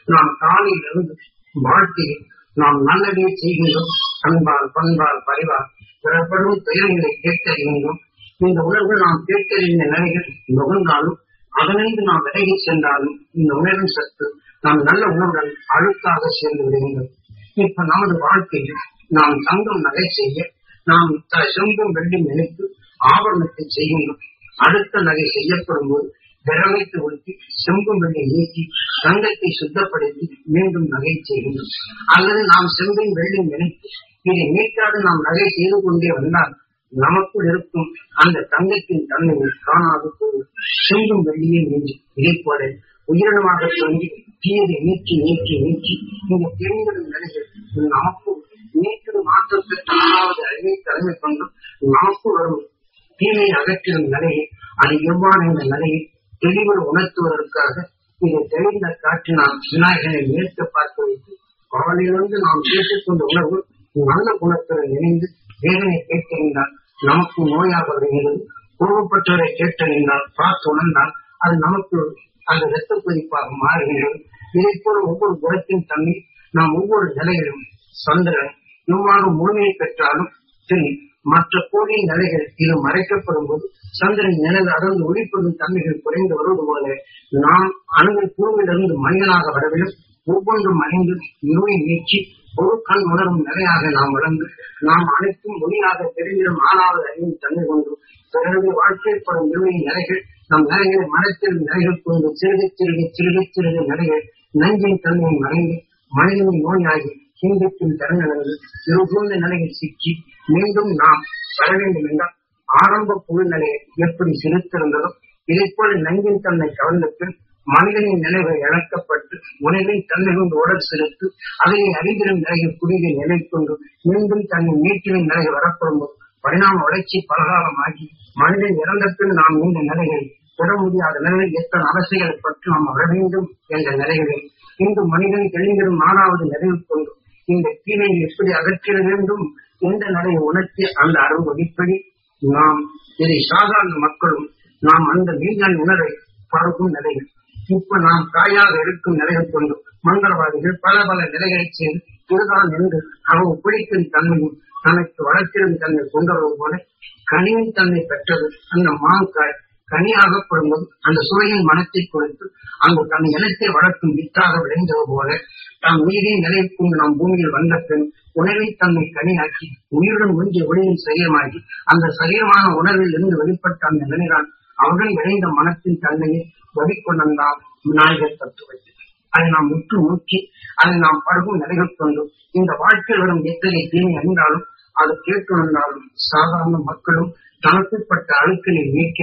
நாம் காலையிலிருந்து வாழ்க்கையில் நாம் நல்லதே செய்கின்றோம் அன்பால் பண்பால் பரிவார் பிறப்படும் துயரங்களை கேட்டறிகின்றோம் இந்த உணர்வு நாம் கேட்டறிந்த நிலைகள் நுகர்ந்தாலும் அதனின்று நாம் விலகி சென்றாலும் இந்த உணர்வின் சத்து நாம் நல்ல உணர்வுடன் அழுக்காக சேர்ந்து விடுகின்றோம் இப்ப நமது வாழ்க்கையில் நாம் தங்கம் நகை செய்ய நாம் த- செம்பும் வெள்ளி நினைத்து ஆபரணத்தை செய்கின்றோம் அடுத்த நகை செய்யப்படும் போது திரவைத்து ஊற்றி செம்பும் வெள்ளி நீக்கி தங்கத்தை சுத்தப்படுத்தி மீண்டும் நகை செய்கின்றோம் அல்லது நாம் செம்பின் வெள்ளி நினைத்து இதை நீக்காது நாம் நகை செய்து கொண்டே வந்தால் நமக்குள் இருக்கும் அந்த தங்கத்தின் தன்மையை காணாது போய் செம்பும் வெள்ளியை நீங்கி இதை போல உயிரினமாக தோன்றி தீயதை நீக்கி நீக்கி நீக்கி இந்த தெரிந்திடும் நிலைகள் நமக்கு நீக்கிற மாற்றத்தை தானாவது அறிவை தலைமை கொண்டு நமக்கு வரும் தீமை அகற்றிடும் நிலையை அது எவ்வாறு இந்த நிலையை தெளிவு உணர்த்துவதற்காக இதை தெளிந்த காற்று நாம் விநாயகனை நிறுத்த பார்த்து வைத்து காலையிலிருந்து நாம் கேட்டுக்கொண்ட உணவு நல்ல குணத்துடன் இணைந்து வேதனை கேட்டிருந்தால் நமக்கு நோயாக வருகிறது கோபப்பட்டவரை கேட்டறிந்தால் பார்த்து உணர்ந்தால் அது நமக்கு அந்த இரத்த கொதிப்பாக மாறுகிறது இதை போல ஒவ்வொரு குணத்தின் தன்மை நாம் ஒவ்வொரு நிலையிலும் சந்திரன் இவ்வாறு முழுமையை பெற்றாலும் சரி மற்ற கோடி நிலைகள் இது மறைக்கப்படும் போது சந்திரன் நிழல் அடர்ந்து ஒளிப்படும் தன்மைகள் குறைந்து வருவது போல நாம் அணுகில் பூவிலிருந்து மனிதனாக வரவிலும் ஒவ்வொன்றும் மறைந்து இருவை நீக்கி ஒரு கண் உணரும் நிலையாக நாம் வளர்ந்து நாம் அனைத்தும் மொழியாக தெரிந்திடும் ஆறாவது அறிவும் தன்மை கொண்டு பிறகு வாழ்க்கைப்படும் இருவையின் நிலைகள் நம் நிலைகளை மனத்தில் நிலைகள் கொண்டு சிறுக சிறுக சிறுக சிறுக நிலைகள் நஞ்சின் தன்மையை மறைந்து மனிதனின் நோயாகி சிங்கத்தின் தரநிலைகள் இருபூர்ந்த நிலையில் சிக்கி மீண்டும் நாம் வர வேண்டும் என்றால் ஆரம்ப புழு நிலையை எப்படி சிரித்திருந்ததோ இதை போல நஞ்சின் தன்மை கவர்ந்த பின் மனிதனின் நிலைகள் இழக்கப்பட்டு உணவின் தன்மை கொண்டு உடல் செலுத்து அதனை அறிந்திடும் நிலையில் குறுகிய நிலை கொண்டு மீண்டும் தன்னை மீட்பின் நிலை வரப்படும் போது பரிணாம வளர்ச்சி பலகாலமாகி மனிதன் இறந்த பின் நாம் இந்த நிலைகளை பெற முடியாத நிலையில் எத்தனை அரசியலை பற்றி நாம் வர வேண்டும் என்ற நிலைகளில் இன்று மனிதன் தெளிந்திடும் நாலாவது நிலையில் கொண்டு இந்த தீமையை எப்படி அகற்றிட வேண்டும் என்ற நிலையை உணர்த்தி அந்த அறிவு அடிப்படை நாம் இதை சாதாரண மக்களும் நாம் அந்த மீன்கள் உணரை பழகும் நிலையில் இப்ப நாம் தாயாக இருக்கும் நிலையை கொண்டு மந்திரவாதிகள் பல பல நிலைகளை செய்து இதுதான் என்று அவங்க பிடிக்கும் தன்மையும் தனக்கு வளர்த்திடும் தன்மை கொண்டது போல கனியின் தன்மை பெற்றது அந்த மாங்காய் கனியாகப்படும் போது அந்த சுவையின் மனத்தை கொடுத்து அந்த தன் இனத்தை வளர்க்கும் வித்தாக விளைந்தது போல தாம் நீரின் நிலை கொண்டு நாம் பூமியில் வந்த பின் உணவை தன்னை கனியாக்கி உயிருடன் ஒன்றிய ஒளியின் சரீரமாகி அந்த சரீரமான உணர்வில் இருந்து வெளிப்பட்ட அந்த நிலைதான் அவர்கள் விளைந்த மனத்தின் தன்மையை வடிக்கொண்டால் விநாயகர் தத்துவத்தை அதை நாம் உற்று நோக்கி அதை நாம் பருகும் நிலைகள் கொண்டு இந்த வாழ்க்கையில் வரும் எத்தகைய தீமை அறிந்தாலும் அது கேட்டுணர்ந்தாலும் சாதாரண மக்களும் தனக்குட்பட்ட அழுக்களை நீக்க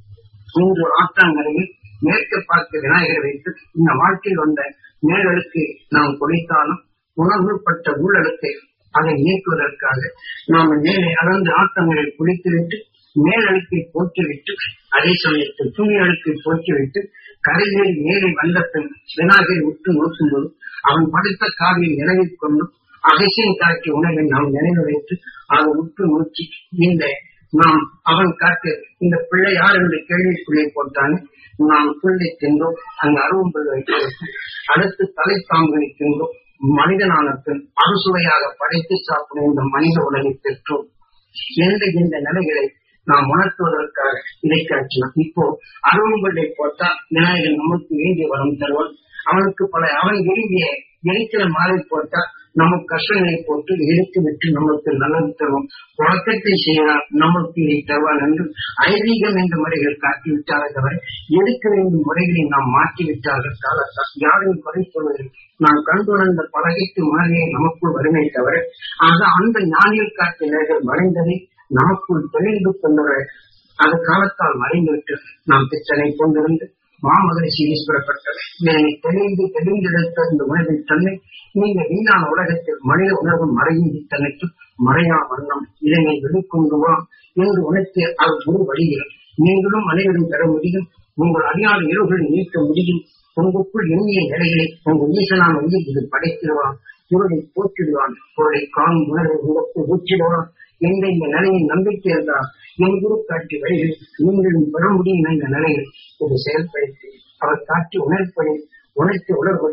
இன்று ஆத்தாங்கரையில் மேற்கு பார்க்க விநாயகரை வைத்து இந்த வாழ்க்கையில் வந்த மேலழுக்கு நாம் குறைத்தாலும் உணர்வுப்பட்ட ஊழலுக்கை அதை நீக்குவதற்காக நாம் மேலே அளந்து ஆத்தங்களை குளித்துவிட்டு மேலழுக்கை போட்டுவிட்டு அதே சமயத்தில் துணி அழுக்கை போட்டுவிட்டு கரையில் மேலே வந்த பின் விநாயகரை உற்று நோக்கும்போது அவன் படுத்த காவியை நினைவில் கொண்டு அகசியம் காட்சி உணவை நாம் நினைவு வைத்து அதை உற்று நோக்கி இந்த நாம் அவன் காட்டு இந்த பிள்ளை யார் என்று கேள்விக்குள்ளே போட்டான் நாம் புள்ளை தின்றோம் அந்த அருவம் பிள்ளை வைக்கிறோம் அடுத்து தலைப்பாம்புகளை தின்றோம் மனிதனான பின் அறுசுவையாக படைத்து சாப்பிடும் இந்த மனித உலகை பெற்றோம் என்ற இந்த நிலைகளை நாம் உணர்த்துவதற்காக இதை காட்டினான் இப்போ அருவம்பள்ளை போட்டா விநாயகன் நமக்கு வேண்டிய வரம் தருவான் அவனுக்கு பல அவன் விரும்பிய எரிக்கிற மாலை போட்டா நமக்கு கஷ்டங்களை போட்டு எடுத்து விட்டு நமக்கு நல்லது தருவோம் உறக்கத்தை செய்யலாம் நமக்கு இதை தருவான் என்று ஐதீகம் என்ற முறைகள் காட்டிவிட்டாலே தவிர எடுக்க வேண்டிய முறைகளை நாம் மாற்றிவிட்டார்கள் காலத்தால் யாரையும் குறை சொல்வதில்லை நாம் கண்டுணர்ந்த பலகைக்கு மாறியே நமக்குள் வறுமை தவிர ஆக அந்த ஞானியில் காட்டிய நிலைகள் மறைந்ததை நமக்குள் தெளிந்து கொண்டவர்கள் அது காலத்தால் மறைந்துவிட்டு நாம் பிச்சனை கொண்டிருந்து மாமகரிஷி ஈஸ்வரப்பட்டவர் இதனை தெளிந்து தெளிந்தெடுத்த இந்த உணர்வின் தன்மை நீங்க வீணான உலகத்தில் மனித உணர்வு மறையும் தன்னைக்கு மறையா வண்ணம் இதனை வெளிக்கொண்டு வா என்று உணர்த்தி அது ஒரு வழியில் நீங்களும் அனைவரும் பெற முடியும் உங்கள் அறியாத இரவுகளை நீக்க முடியும் உங்களுக்குள் எண்ணிய நிலைகளை உங்கள் ஈசனான உயிர் இது படைத்திடுவான் இவரை போற்றிடுவான் பொருளை காணும் உணர்வை உங்களுக்கு ஊற்றிடுவான் என்ற இந்த நிலையை நம்பிக்கை இருந்தால் என் குரு காட்டி வழியில் நீங்களும் பெற முடியும் என்ற நிலையில் இது செயல்படுத்தி அவர் காட்டி உணர்ப்படி உணர்த்தி உணர்வடியை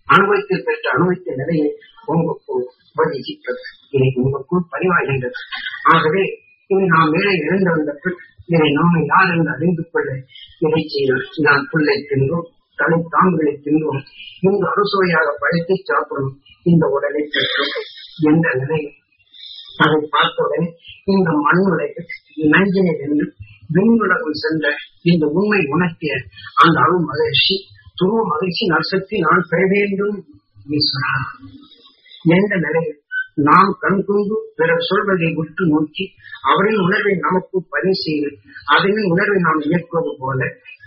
அனுபவித்து பெற்ற அனுபவித்த நிலையை உங்களுக்குள் உபதேசித்தது இதை உங்களுக்குள் பதிவாகின்றது ஆகவே இதை நாம் மேலே எழுந்திருந்த பின் இதை நம்மை யார் என்று அறிந்து கொள்ள இதை செய்தோம் நான் புல்லை தின்றோம் தலை தாங்குகளை தின்றோம் இந்த அறுசுவையாக படைத்து சாப்பிடும் இந்த உடலை பெற்றோம் என்ற நிலையில் அதை பார்த்தவுடனே இந்த மண்ணுலகில் நஞ்சினை என்று விண்ணுலகம் சென்ற இந்த உண்மை உணர்த்திய அந்த அருள் மகிழ்ச்சி துருவ மகிழ்ச்சி நரசக்தி நான் பெற வேண்டும் ஈஸ்வரா என்ற நிலையில் நாம் கண் கொண்டு பிறர் சொல்வதை உற்று நோக்கி அவரின் உணர்வை நமக்கு பதிவு செய்து அதனின் உணர்வை நாம் இயக்குவது போல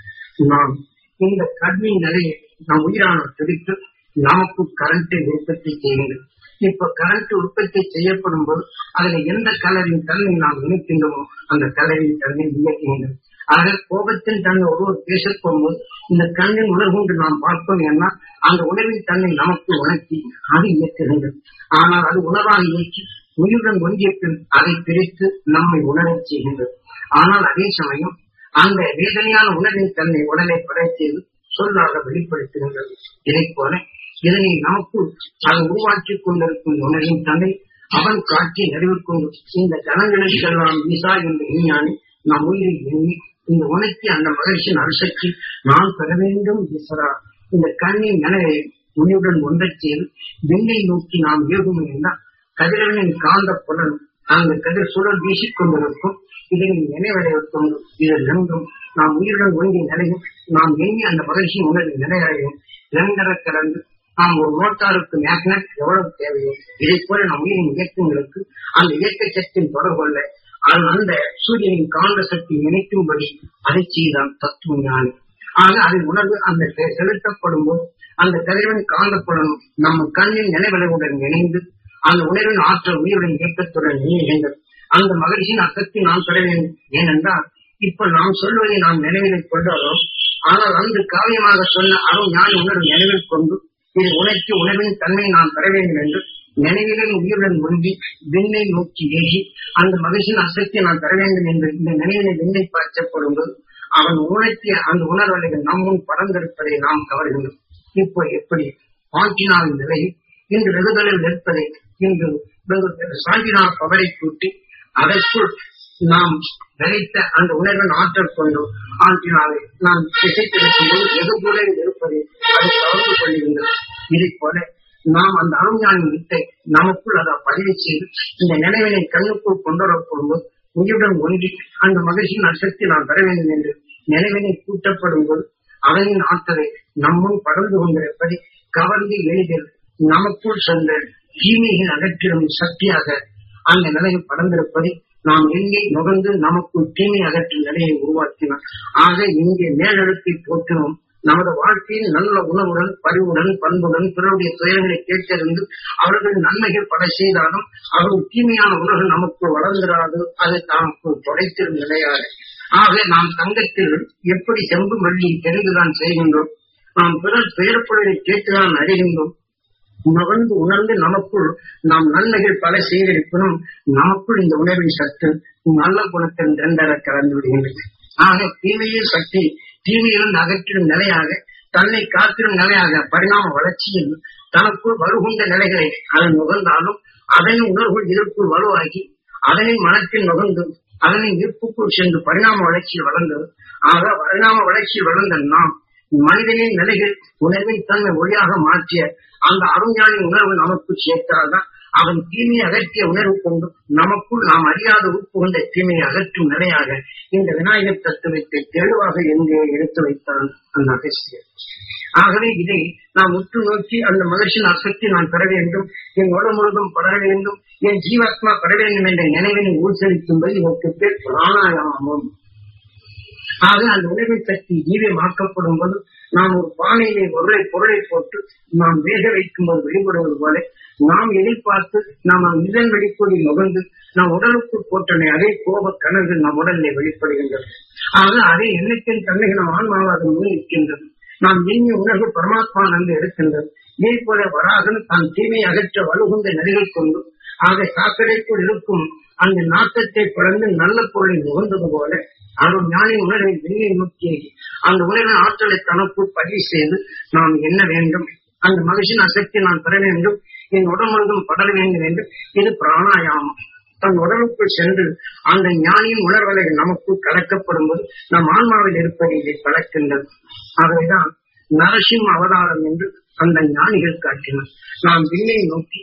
நாம் இந்த கல்வி நிலையை நம் உயிரான பிடித்து நமக்கு கரண்டை உற்பத்தி செய்கிறது இப்ப கரண்ட் உற்பத்தி செய்யப்படும் போது அதுல எந்த கலரின் தன்மை நாம் நினைக்கின்றோமோ அந்த கலரின் தன்மை இயக்குகின்றது ஆக கோபத்தின் தன்மை ஒருவர் பேசப் போகும்போது இந்த கண்ணின் உணர்வுண்டு நாம் பார்த்தோம் என்ன அந்த உணர்வின் தன்மை நமக்கு உணர்த்தி அது இயக்குகின்றது ஆனால் அது உணர்வாக இயக்கி உயிருடன் ஒன்றிய பின் அதை பிரித்து நம்மை உணரச் செய்கின்றது ஆனால் அதே சமயம் அந்த வேதனையான உணர்வின் தன்மை உடலை படைத்தது சொல்லாக வெளிப்படுத்துகின்றது இதை போல இதனை நமக்கு அதை உருவாக்கிக் கொண்டிருக்கும் உணர்வின் தன்மை அவன் காட்சி நிறைவேற்கொண்டு இந்த கணங்களுக்கெல்லாம் விசா என்ற விஞ்ஞானி நம் உயிரை எண்ணி இந்த உணர்ச்சி அந்த மகிழ்ச்சியின் அரிசக்தி நான் பெற வேண்டும் ஈஸ்வரா இந்த கண்ணின் நினைவை உன்னுடன் ஒன்றச் செய்து விண்ணை நோக்கி நாம் ஏகும் என்றால் கதிரவனின் காந்த புலன் அந்த கதிர் சுழல் வீசிக் கொண்டிருக்கும் இதை நினைவடையக் கொண்டு இதில் ரெண்டும் நாம் உயிருடன் ஒன்றிய நிலையும் நாம் எண்ணி அந்த மகிழ்ச்சியின் உணர்வின் நிலையடையும் இரண்டர கடந்து நாம் ஒரு மோட்டாருக்கு மேக்னட் எவ்வளவு தேவையோ இதை போல நம் உயிரின் இயக்கங்களுக்கு அந்த இயக்க சக்தியின் தொடர்புள்ள அது அந்த சூரியனின் காந்த சக்தி இணைக்கும்படி அதை செய்தான் தத்துவ ஞானி ஆக அதை உணர்வு அந்த செ- செலுத்தப்படும் போது அந்த கதிரவன் காந்தப்புலனும் நம்ம கண்ணின் நினைவலைவுடன் இணைந்து அந்த உணர்வின் ஆற்றல் உயிருடன் இயக்கத்துடன் இணைகின்றது அந்த மகிழ்ச்சியின் அசக்தி நாம் பெற வேண்டும் ஏனென்றால் இப்ப நாம் சொல்வதை நாம் நினைவில் கொண்டாலும் ஆனால் அந்த காவியமாக சொன்ன அருள் ஞான உணர்வு நினைவில் கொண்டு இது உணர்ச்சி உணர்வின் தன்மையை நாம் பெற வேண்டும் என்று நினைவிலும் உயிருடன் ஒன்றி விண்ணை நோக்கி ஏகி அந்த மகிழ்ச்சியின் அசக்தியை நான் பெற வேண்டும் என்று இந்த நினைவினை விண்ணை பாய்ச்சப்படும் போது அவன் உணர்த்திய அந்த உணர்வலைகள் நம் முன் பறந்திருப்பதை நாம் கவர்கின்றோம் இப்போ எப்படி ஆக்கினாவின் நிலை இன்று வெகுதலில் நிற்பதை இன்று வெகு- சாந்தினா பவரை கூட்டி அதற்குள் நாம் நினைத்த அந்த உணர்வின் ஆற்றல் கொண்டு ஆண்டினாவை நாம் திசைத்திருக்கும் போது வெகு தொலைவில் இருப்பதை அது கவர்ந்து கொள்கின்றது இதை போல நாம் அந்த அருஞானின் வித்தை நமக்குள் அதை பதிவு செய்து இந்த நினைவினை கண்ணுக்குள் கொண்டு வரப்படும் போது உயிருடன் ஒன்றி அந்த மகிழ்ச்சியின் அசக்தி நாம் பெற வேண்டும் என்று நினைவினை கூட்டப்படும் போது அவனின் ஆற்றலை நம்முன் படர்ந்து கொண்டிருப்பதை கவர்ந்து எளிதில் நமக்குள் சென்ற தீமைகள் அகற்றிடும் சக்தியாக அந்த நிலையில் படர்ந்திருப்பதை நாம் எண்ணி நுகர்ந்து நமக்குள் தீமை அகற்றும் நிலையை உருவாக்கினார் ஆக இங்கே மேலெழுத்தை போற்றினோம் நமது வாழ்க்கையில் நல்ல உணவுடன் பரிவுடன் பண்புடன் பிறருடைய துயரங்களை கேட்டறிந்து அவர்கள் நன்மைகள் பல செய்தாலும் அவர்கள் தீமையான உணர்வு நமக்கு வளர்ந்திராது அது நமக்கு தொலைத்திடும் நிலையாக ஆக நாம் தங்கத்தில் எப்படி செம்பு வெள்ளி தெரிந்துதான் செய்கின்றோம் நாம் பிறர் பெயர்ப்புகளை கேட்டுதான் அறிகின்றோம் உணர்ந்து உணர்ந்து நமக்குள் நாம் நன்மைகள் பல செய்திருப்பினும் நமக்குள் இந்த உணர்வின் சத்து நல்ல குணத்தின் இரண்டர கலந்து விடுகின்றது ஆக தீமையின் சக்தி தீமையிலிருந்து அகற்றிடும் நிலையாக தன்னை காத்திடும் நிலையாக பரிணாம வளர்ச்சியில் தனக்குள் வருகின்ற நிலைகளை அதன் நுகர்ந்தாலும் அதனின் உணர்வுகள் இதற்குள் வலுவாகி அதனின் மனத்தில் நுகர்ந்து அதனின் ஈர்ப்புக்குள் சென்று பரிணாம வளர்ச்சியில் வளர்ந்தது ஆக பரிணாம வளர்ச்சியில் வளர்ந்த நாம் மனிதனின் நிலைகள் உணர்வின் தன்மை ஒளியாக மாற்றிய அந்த அருஞானின் உணர்வு நமக்கு சேர்த்தால்தான் அவன் தீமையை அகற்றிய உணர்வு கொண்டு நமக்குள் நாம் அறியாத உட்புகுந்த தீமையை அகற்றும் நிலையாக இந்த விநாயகர் தத்துவத்தை தெளிவாக எங்கே எடுத்து வைத்தான் அந்த அகசியர் ஆகவே இதை நாம் உற்று நோக்கி அந்த மகிழ்ச்சியின் அசக்தி நான் பெற வேண்டும் என் உடல் முழுதும் படர வேண்டும் என் ஜீவாத்மா பெற வேண்டும் என்ற நினைவினை ஊசலிக்கும்படி இதற்கு பேர் பிராணாயாமம் ஆக அந்த உணர்வின் சக்தி ஜீவியமாக்கப்படும் போது நாம் ஒரு பானையிலே பொருளை பொருளை போட்டு நாம் வேக வைக்கும் போது வெளிப்படுவது போல நாம் எதிர்பார்த்து நாம் இதன் வெளிப்பொடி நுகர்ந்து நம் உடலுக்கு போட்டனை அதே கோப கணர்கள் நம் உடலிலே வெளிப்படுகின்றது ஆக அதே எண்ணத்தின் தன்மை நம் ஆன்மாவாக முன்னிற்கின்றது நாம் எண்ணிய உணர்வு பரமாத்மா நன்கு எடுக்கின்றது இதே போல வராகன் தான் தீமை அகற்ற வலுகுந்த நிலைகள் கொண்டு ஆக சாக்கடைக்குள் இருக்கும் அந்த நாட்டத்தை பிறந்து நல்ல பொருளை நுகர்ந்தது போல அருள் ஞானின் உணர்வை வெளியே நோக்கி அந்த உணர்வின் ஆற்றலை தனக்குள் பதிவு செய்து நாம் என்ன வேண்டும் அந்த மகிழ்ச்சியின் அசக்தி நான் பெற வேண்டும் என் உடல் முழுவதும் படர வேண்டும் என்று இது பிராணாயாமம் தன் உடலுக்குள் சென்று அந்த ஞானியின் உணர்வுகளை நமக்குள் கலக்கப்படும் போது நம் ஆன்மாவில் இருப்பதை இதை கலக்கின்றது ஆகவேதான் நரசிம்ம அவதாரம் என்று அந்த ஞானிகள் காட்டினர் நாம் விண்ணை நோக்கி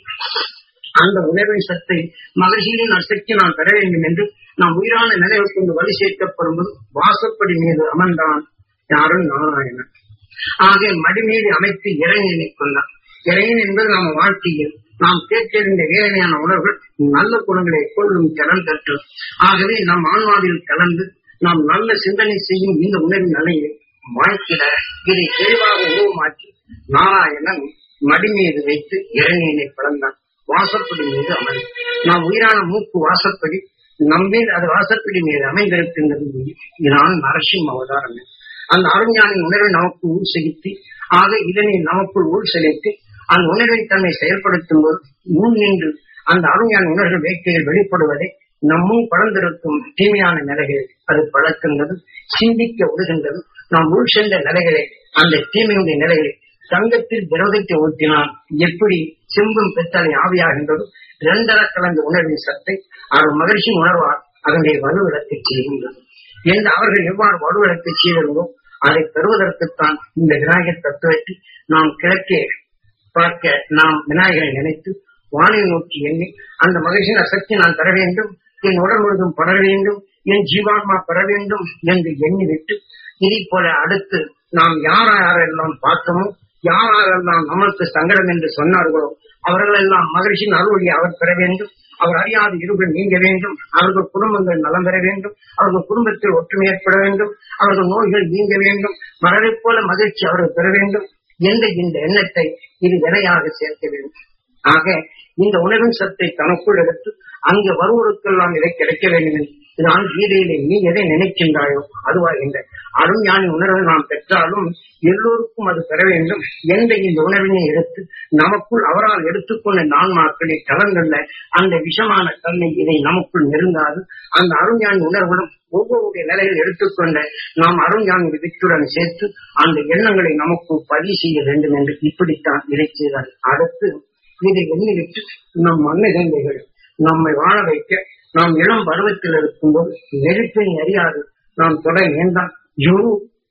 அந்த உணர்வின் சத்தை மகிழ்ச்சியின் அசக்தி நான் பெற வேண்டும் என்று நாம் உயிரான நினைவு கொண்டு வழி சேர்க்கப்படும் போது வாசப்படி மீது அமர்ந்தான் யாரும் நாராயணன் ஆக மடி மீது அமைத்து இறைஞனை கொண்டான் இறையன் என்பது நம்ம வாழ்க்கையில் நாம் கேட்கின்ற வேதனையான உணர்வுகள் நல்ல குணங்களை கொள்ளும் திறன் பெற்று ஆகவே நம் ஆன்மாவில் கலந்து நாம் நல்ல சிந்தனை செய்யும் இந்த உணர்வின் நிலையை வாழ்க்கிட இதை தெளிவாக உருவமாக்கி நாராயணன் மடி மீது வைத்து இறைஞனை பிளந்தான் வாசப்படி மீது அமர்ந்து நாம் உயிரான மூக்கு வாசப்படி நம்மில் அது வாசப்படி மீது அமைந்திருக்கின்றது இதுதான் நரசிம்ம அவதாரம் அந்த அருஞானின் உணர்வை நமக்கு உள் செலுத்தி ஆக இதனை நமக்குள் உள் செலுத்தி அந்த உணர்வை தன்னை செயல்படுத்தும் போது முன் நின்று அந்த அருஞான உணர்வு வேட்கையில் வெளிப்படுவதை நம்மும் படர்ந்திருக்கும் தீமையான நிலைகளை அது பழக்கின்றது சிந்திக்க விடுகின்றது நாம் உள் சென்ற நிலைகளை அந்த தீமையுடைய நிலைகளை தங்கத்தில் விரோதத்தை ஊற்றினால் எப்படி செம்பும் பெத்தலை ஆவியாகின்றது இரண்டர கலந்த உணர்வின் சத்தை அவர் மகிழ்ச்சி உணர்வார் அதனுடைய வலுவிடத்தை செய்கின்றது என்று அவர்கள் எவ்வாறு வலுவிடத்தை செய்தோ அதை பெறுவதற்குத்தான் இந்த விநாயகர் தத்துவத்தை நாம் கிழக்கே பார்க்க நாம் விநாயகரை நினைத்து வானை நோக்கி எண்ணி அந்த மகிழ்ச்சியின் அசக்தி நான் பெற வேண்டும் என் உடல் முழுதும் படர வேண்டும் என் ஜீவான்மா பெற வேண்டும் என்று எண்ணிவிட்டு இதை போல அடுத்து நாம் யார் யாரெல்லாம் பார்த்தோமோ யார் யாரெல்லாம் நமக்கு சங்கடம் என்று சொன்னார்களோ அவர்கள் எல்லாம் மகிழ்ச்சியின் அருளை அவர் பெற வேண்டும் அவர் அறியாத இருகள் நீங்க வேண்டும் அவர்கள் குடும்பங்கள் நலம் பெற வேண்டும் அவர்கள் குடும்பத்தில் ஒற்றுமை ஏற்பட வேண்டும் அவர்கள் நோய்கள் நீங்க வேண்டும் மலரை போல மகிழ்ச்சி அவர்கள் பெற வேண்டும் என்ற இந்த எண்ணத்தை இது வினையாக சேர்க்க வேண்டும் ஆக இந்த உணவின் சத்தை தனக்குள் எடுத்து அங்கு வருவோருக்கெல்லாம் இதை கிடைக்க வேண்டும் இதுதான் கீதையிலே நீ எதை நினைக்கின்றாயோ அதுவாகின்ற அருஞானி உணர்வை நாம் பெற்றாலும் எல்லோருக்கும் அது பெற வேண்டும் என்ற இந்த உணர்வினை எடுத்து நமக்குள் அவரால் எடுத்துக்கொண்ட நான்மாக்களை கலந்துள்ள அந்த விஷமான தன்மை இதை நமக்குள் நெருங்காது அந்த அருஞானி உணர்வுடன் ஒவ்வொருடைய நிலையில் எடுத்துக்கொண்ட நாம் அருஞானி வித்துடன் சேர்த்து அந்த எண்ணங்களை நமக்கு பதிவு செய்ய வேண்டும் என்று இப்படித்தான் இதை செய்தார் அடுத்து இதை எண்ணிவிட்டு நம் மண்ணிகந்தைகள் நம்மை வாழ வைக்க நாம் இளம் பருவத்தில் இருக்கும்போது நெருப்பினை அறியாது நாம் தொட வேண்டாம் யுரு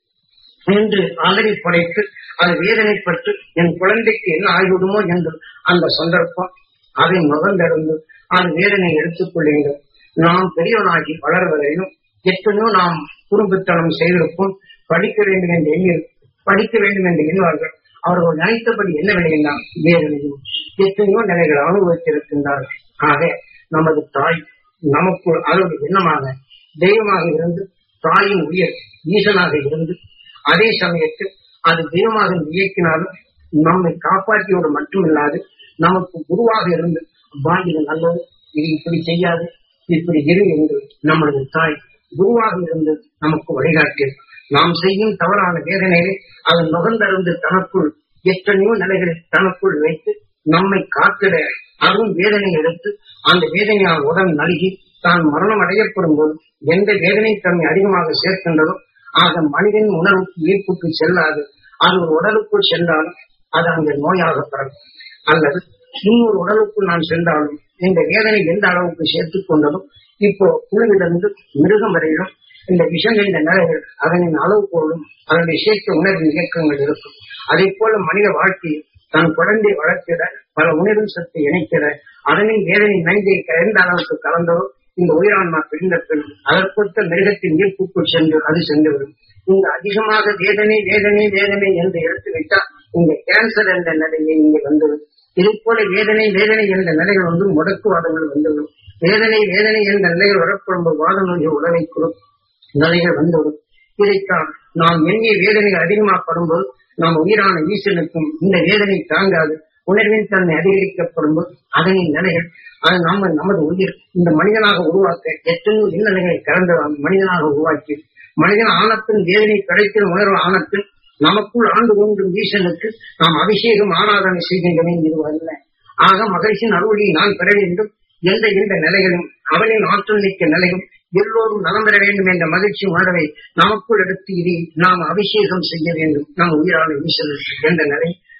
என்று அலறி படைத்து அது வேதனைப்பட்டு என் குழந்தைக்கு என்ன ஆகிவிடுமோ என்று அந்த சந்தர்ப்பம் அதை நுகர்ந்திருந்து அது வேதனை எடுத்துக் கொள்ளுங்கள் நாம் பெரியவனாகி வளர்வதையும் எத்தனையோ நாம் குடும்பத்தனம் செய்திருப்போம் படிக்க வேண்டும் என்று எண்ணி படிக்க வேண்டும் என்று எண்ணுவார்கள் அவர்கள் நினைத்தபடி என்ன விளையலாம் வேதனையும் எத்தனையோ நிலைகள் அனுபவித்திருக்கின்றார்கள் ஆக நமது தாய் நமக்கு அதோட எண்ணமாக தெய்வமாக இருந்து தாயின் உயிர் ஈசனாக இருந்து அதே சமயத்தில் அது தெய்வமாக இயக்கினாலும் நம்மை காப்பாற்றியோடு மட்டுமில்லாது நமக்கு குருவாக இருந்து பாண்டிக நல்லது இது இப்படி செய்யாது இப்படி இரு என்று நம்மளது தாய் குருவாக இருந்து நமக்கு வழிகாட்டியது நாம் செய்யும் தவறான வேதனையை அது நுகர்ந்தறிந்து தனக்குள் எத்தனையோ நிலைகளை தனக்குள் வைத்து நம்மை காத்திட அரும் வேதனை எடுத்து அந்த வேதனையால் உடல் நல்கி தான் மரணம் அடையப்படும் போது எந்த வேதனை தன்னை அதிகமாக சேர்க்கின்றதோ ஆக மனிதன் உணர்வுக்கு ஈர்ப்புக்கு செல்லாது அது ஒரு உடலுக்குள் சென்றாலும் அது அங்கே நோயாக பரவும் அல்லது இன்னொரு உடலுக்குள் நான் சென்றாலும் இந்த வேதனை எந்த அளவுக்கு சேர்த்துக் கொண்டதும் இப்போ புழுவிலிருந்து மிருகம் வரையிலும் இந்த விஷம் என்ற நிலைகள் அதனின் அளவு போலும் அதனுடைய சேர்க்க உணர்வின் இயக்கங்கள் இருக்கும் அதே போல மனித வாழ்க்கையில் தன் குழந்தை வளர்த்திட பல உணர்வின் சத்தை இணைக்கிற அதனின் வேதனை நஞ்சை எந்த அளவுக்கு கலந்தோ இந்த உயிரான்மா பிரிந்த பின் அதற்கொத்த மிருகத்தின் ஈர்ப்புக்குள் சென்று அது சென்றுவிடும் இந்த அதிகமாக வேதனை வேதனை வேதனை என்று எடுத்துவிட்டால் இந்த கேன்சர் என்ற நிலையை இங்கே வந்துவிடும் இதை போல வேதனை வேதனை என்ற நிலைகள் வந்து முடக்குவாதங்கள் வந்துவிடும் வேதனை வேதனை என்ற நிலைகள் வரப்படும் வாத நோய் உடலை கொடுக்கும் நிலைகள் வந்துவிடும் இதைத்தான் நாம் எண்ணிய வேதனைகள் அதிகமாகப்படும்போது நாம் உயிரான ஈசனுக்கும் இந்த வேதனை தாங்காது உணர்வின் தன்மை அதிகரிக்கப்படும் போது அதனின் நிலைகள் அது நம்ம நமது உயிர் இந்த மனிதனாக உருவாக்க எத்தனையோ இன்னலைகளை கலந்ததாம் மனிதனாக உருவாக்கி மனிதன் ஆனத்தின் வேதனை கிடைக்கிற உணர்வு ஆனத்தில் நமக்குள் ஆண்டு கொண்டும் ஈசனுக்கு நாம் அபிஷேகம் ஆராதனை செய்கின்றன இது அல்ல ஆக மகிழ்ச்சியின் அருளியை நான் பெற வேண்டும் எந்த எந்த நிலைகளும் அவனின் ஆற்றல் மிக்க நிலையும் எல்லோரும் நலம் பெற வேண்டும் என்ற மகிழ்ச்சி உணர்வை நமக்குள் எடுத்து இதை நாம் அபிஷேகம் செய்ய வேண்டும் நம் உயிரான ஈஸ்வரருக்கு என்ற நிலை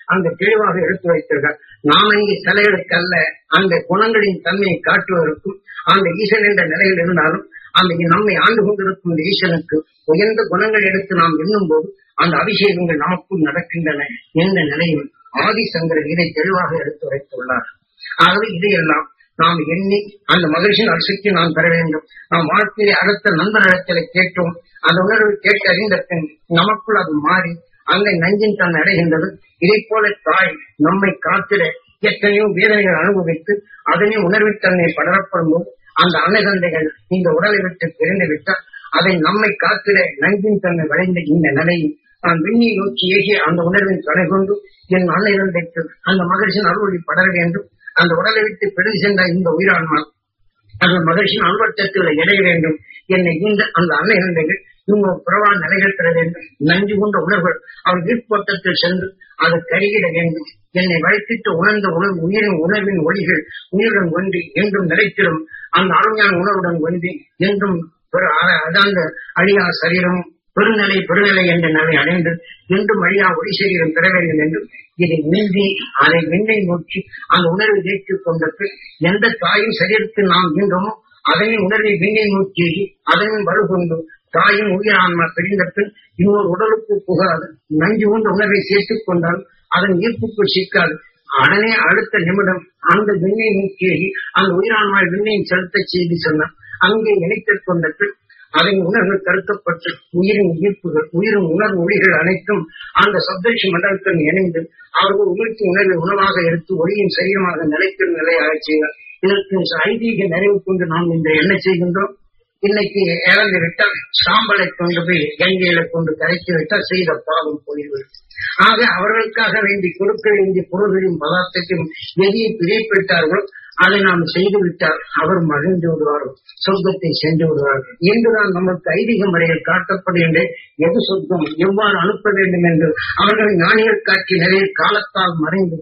அந்த தெளிவாக எடுத்து வைத்திருக்கார் நாம இங்கே சிலைகளுக்கு அல்ல அந்த குணங்களின் தன்மையை காட்டுவதற்கும் அந்த ஈசன் என்ற நிலையில் இருந்தாலும் அந்த நம்மை ஆண்டு கொண்டிருக்கும் இந்த ஈசனுக்கு உயர்ந்த குணங்கள் எடுத்து நாம் எண்ணும் போது அந்த அபிஷேகங்கள் நமக்குள் நடக்கின்றன என்ற நிலையில் ஆதிசங்கரர் இதை தெளிவாக எடுத்து வைத்துள்ளார் ஆகவே இதையெல்லாம் நாம் எண்ணி அந்த மகிழ்ச்சியின் அரசுக்கு நாம் பெற வேண்டும் நாம் வாழ்க்கையை அடுத்த நண்பரிடத்தில் கேட்டோம் அந்த உணர்வு கேட்டு அறிந்த பின் நமக்குள் அது மாறி அந்த நஞ்சின் தன் அடைகின்றது இதை போல தாய் நம்மை காத்திட எத்தனையோ வேதனைகள் அனுபவித்து அதனை உணர்வில் தன்னை படரப்படும் போது அந்த அன்னகந்தைகள் இந்த உடலை விட்டு பிரிந்து விட்டால் அதை நம்மை காத்திட நஞ்சின் தன்மை வளைந்த இந்த நிலையில் நான் விண்ணி நோக்கி ஏகிய அந்த உணர்வின் துணை கொண்டு என் அன்னைகளுக்கு அந்த மகிழ்ச்சியின் அருள்வழி படர வேண்டும் அந்த உடலை விட்டு பிரிந்து சென்ற இந்த உயிரான்மா அந்த மகிழ்ச்சியின் அல்வட்டத்தில் இடைய வேண்டும் என்னை இந்த அந்த அன்னைகள் இவங்க புறவா நிலைகள் பெற வேண்டும் நஞ்சு கொண்ட உணர்வுகள் அவர் வீட்போட்டத்தில் சென்று அது கருகிட வேண்டும் என்னை வளைத்திட்டு உணர்ந்த உணர்வு உயிரின் உணர்வின் ஒளிகள் உயிருடன் ஒன்றி என்றும் நிலைத்திடும் அந்த அருமையான உணர்வுடன் ஒன்றி என்றும் அதாந்த அழியா சரீரம் பெருநிலை பெருநிலை என்ற நிலை அடைந்து என்றும் அழியா ஒளி சரீரம் பெற வேண்டும் என்றும் இதை நீந்தி அதை விண்ணை நோக்கி அந்த உணர்வை ஏற்றுக் கொண்ட பின் எந்த தாயின் சரீரத்தில் நாம் இன்றோமோ அதனை உணர்வை விண்ணை நோக்கி அதனையும் வலுகொண்டு தாயும் உயிரான்மா பிரிந்த பின் இன்னொரு உடலுக்கு புகாது நஞ்சு கொண்ட உணர்வை சேர்த்துக் கொண்டால் அதன் ஈர்ப்புக்குள் சிக்காது உடனே அடுத்த நிமிடம் அந்த விண்ணை நோக்கி அந்த உயிரான்மா விண்ணையும் செலுத்த செய்து சொன்னார் அங்கே இணைத்துக் கொண்ட பின் அதன் உணர்வு கருத்தப்பட்டு உயிரின் ஈர்ப்புகள் உயிரின் உணர்வு ஒளிகள் அனைத்தும் அந்த சப்தரிஷி மண்டலத்தில் இணைந்து அவர்கள் உமிழ்ச்சி உணர்வை உணவாக எடுத்து ஒளியின் சரீரமாக நிலைக்கும் நிலையாக செய்தார் இதற்கு ஐதீக நிறைவு கொண்டு நாம் இன்று என்ன செய்கின்றோம் இன்னைக்கு இறந்து விட்டால் சாம்பலை கொண்டு போய் கங்கையில கொண்டு கரைத்து விட்டால் செய்த பாவம் போய்விடும் ஆக அவர்களுக்காக வேண்டி கொடுக்க வேண்டிய பொருள்களின் பதார்த்தத்தையும் எதையை பிரிப்பிட்டார்களோ அதை நாம் செய்து விட்டால் அவர் மகிழ்ந்து விடுவார்கள் சொர்க்கத்தை சென்று விடுவார்கள் என்றுதான் நமக்கு ஐதீக முறையில் காட்டப்படுகின்ற எது சொர்க்கம் எவ்வாறு அனுப்ப வேண்டும் என்று அவர்கள் ஞானிகள் காட்சி நிறைய காலத்தால் மறைந்து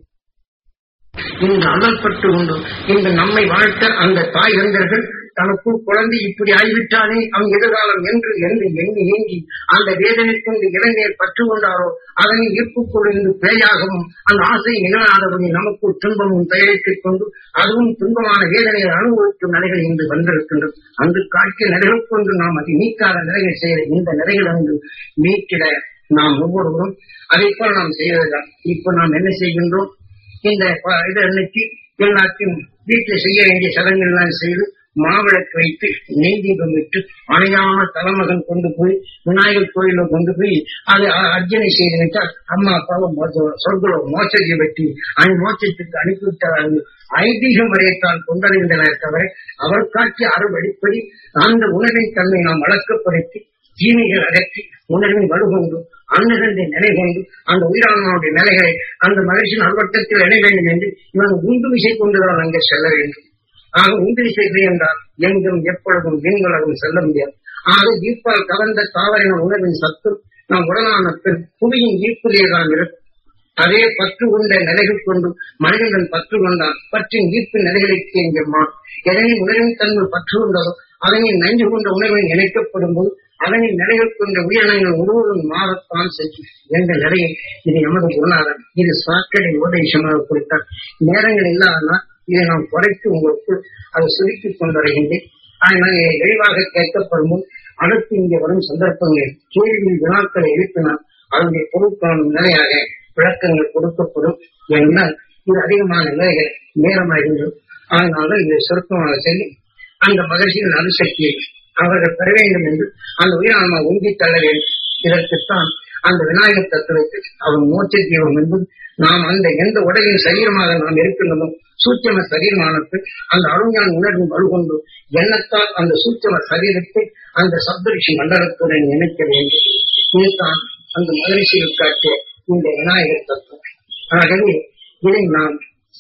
இன்று அல்லல்பட்டு கொண்டு இன்று நம்மை வாழ்த்த அந்த தாய் இளைஞர்கள் தனக்குள் குழந்தை இப்படி ஆகிவிட்டானே அவன் எதிர்காலம் என்று என்று எண்ணி ஏங்கி அந்த வேதனை கொண்டு இளைஞர் பற்று கொண்டாரோ அதனை ஈர்ப்புக்குள் இருந்து பேயாகவும் அந்த ஆசை நிகழாதபடி நமக்குள் துன்பமும் தயாரித்துக் கொண்டு அதுவும் துன்பமான வேதனையை அனுபவிக்கும் நிலைகள் இன்று வந்திருக்கின்றது அந்த காட்சிய நிலைகள் கொண்டு நாம் அதை நீக்காத நிலைகள் செய்ய இந்த நிலைகள் வந்து நீக்கிட நாம் ஒவ்வொருவரும் அதை போல நாம் செய்வதுதான் இப்ப நாம் என்ன செய்கின்றோம் இந்த இதை அன்னைக்கு எல்லாத்தையும் வீட்டில் செய்ய வேண்டிய சடங்குகள்லாம் செய்து மாவிளக்கு வைத்து நெய் தீபம் விட்டு அணையாம தலைமகன் கொண்டு போய் விநாயகர் கோயில கொண்டு போய் அதை அர்ஜனை செய்து விட்டால் அம்மா அப்பாவும் சொற்களோ மோசத்தை வெட்டி அந்த மோசத்துக்கு அனுப்பிவிட்டார்கள் ஐதீக முறையைத்தான் கொண்டறிந்தனர் தவிர அவர் காட்சி அறுவடிப்படி அந்த உணவின் தன்மை நாம் வழக்கப்படுத்தி தீமைகள் அகற்றி உணர்வின் வலுகொண்டு அன்னகந்தை நிலை கொண்டு அந்த உயிரான்மாவுடைய நிலைகளை அந்த மகிழ்ச்சியின் அல்வட்டத்தில் இணை வேண்டும் என்று இவன் உண்டு விசை கொண்டுதான் அங்கே செல்ல வேண்டும் ஆக உண்டு விசை என்றால் எங்கும் எப்பொழுதும் விண்வலகம் செல்ல முடியாது ஆக ஈர்ப்பால் கவர்ந்த தாவரின உணர்வின் சத்தும் நம் உடலான பின் புவியின் ஈர்ப்பிலே தான் இருக்கும் அதே பற்று கொண்ட நிலைகள் கொண்டு மனிதன் பற்று கொண்டால் பற்றின் ஈர்ப்பு நிலைகளுக்கு இங்கே மாறும் எதனை உணர்வின் தன்மை பற்று கொண்டதோ அதனை நஞ்சு கொண்ட உணர்வை இணைக்கப்படும் போது அதனை நிலைகள் கொண்ட உயிரினங்கள் ஒருவரும் மாறத்தான் செய்யும் என்ற நிலையை இது நமது குருநாதன் இது சாக்கடை உபதேசமாக கொடுத்தார் நேரங்கள் இல்லாதனால் இதை நாம் குறைத்து உங்களுக்கு அதை சுருக்கிக் கொண்டிருக்கின்றேன் ஆனால் எளிவாக கேட்கப்படும் போது அடுத்து இங்கே வரும் சந்தர்ப்பங்களில் கேள்வியில் வினாக்களை எழுப்பினால் அதனுடைய பொருட்காணும் நிலையாக விளக்கங்கள் கொடுக்கப்படும் என்றால் இது அதிகமான நிலைகள் நேரமாகின்றது அதனால இதை சுருக்கமாக சொல்லி அந்த மகிழ்ச்சியின் அணுசக்தியை அவர்கள் பெற வேண்டும் என்று அந்த உயிரான்மா உந்தி தள்ள வேண்டும் இதற்குத்தான் அந்த விநாயகர் தத்துவத்தை அவன் மோட்ச ஜீவம் என்பது நாம் அந்த எந்த உடலின் சரீரமாக நாம் இருக்கின்றனோ சூட்சம சரீரமானது அந்த அருஞான் உணர்வு வலுகொண்டு எண்ணத்தால் அந்த சூட்சம சரீரத்தை அந்த சப்தரிஷி மண்டலத்துடன் இணைக்க வேண்டும் இதுதான் அந்த மகிழ்ச்சியில் காட்டிய இந்த விநாயகர் தத்துவம் ஆகவே இதை நாம்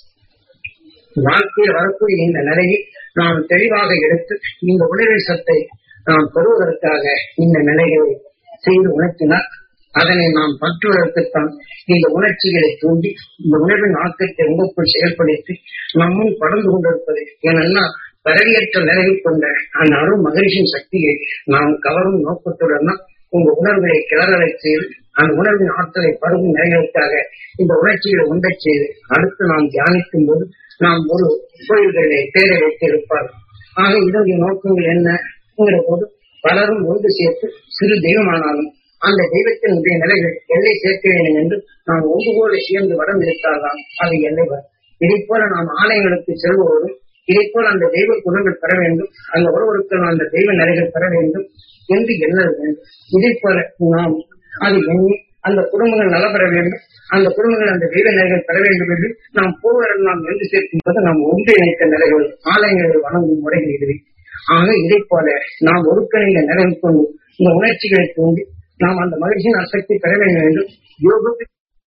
வாழ்க்கையில் வரக்கூடிய இந்த நிலையை நாம் தெளிவாக எடுத்து இந்த உணர்வு சத்தை நாம் பெறுவதற்காக இந்த நிலைகளை செய்து உணர்த்தினால் அதனை நாம் பற்றுவதற்குத்தான் இந்த உணர்ச்சிகளை தூண்டி இந்த உணர்வின் ஆக்கத்தை உங்களுக்குள் செயல்படுத்தி நம்முன் படர்ந்து கொண்டிருப்பது ஏனென்னா பரவியற்ற நிலையில் கொண்ட அந்த அருள் மகிழ்ச்சியின் சக்தியை நாம் கவரும் நோக்கத்துடன் உங்க உணர்வுகளை கிளறலை செய்து அந்த உணர்வின் ஆற்றலை பருகும் நிலைகளுக்காக இந்த உணர்ச்சிகளை உண்டச் செய்து அடுத்து நாம் தியானிக்கும் போது நாம் ஒரு கோயில்களை தேர வைத்திருப்பார் ஆக இதனுடைய நோக்கங்கள் என்னங்கிற போது பலரும் ஒன்று சேர்த்து சிறு தெய்வமானாலும் அந்த தெய்வத்தினுடைய நிலைகள் எல்லை சேர்க்க வேண்டும் என்று நாம் ஒன்று போல சேர்ந்து வரம் எடுத்தால்தான் அது எல்லை வரும் இதை போல நாம் ஆலயங்களுக்கு செல்வோரும் இதை போல அந்த தெய்வ குணங்கள் பெற வேண்டும் அந்த ஒருவருக்கு அந்த தெய்வ நிலைகள் பெற வேண்டும் என்று எண்ண வேண்டும் இதை போல நாம் அது எண்ணி அந்த குடும்பங்கள் நல பெற வேண்டும் அந்த குடும்பங்கள் அந்த தெய்வ நிலைகள் பெற வேண்டும் என்று நாம் பூவரம் நாம் என்று சேர்க்கும் போது நாம் ஒன்றிணைத்த நிலைகள் ஆலயங்களை வணங்கும் முறைகள் இதுவே ஆக இதை போல நாம் ஒருங்கிணைந்த நிலை கொண்டு இந்த உணர்ச்சிகளை தூண்டி நாம் அந்த மகிழ்ச்சியின் அசக்தி பெற வேண்டும் என்று யோகத்தில்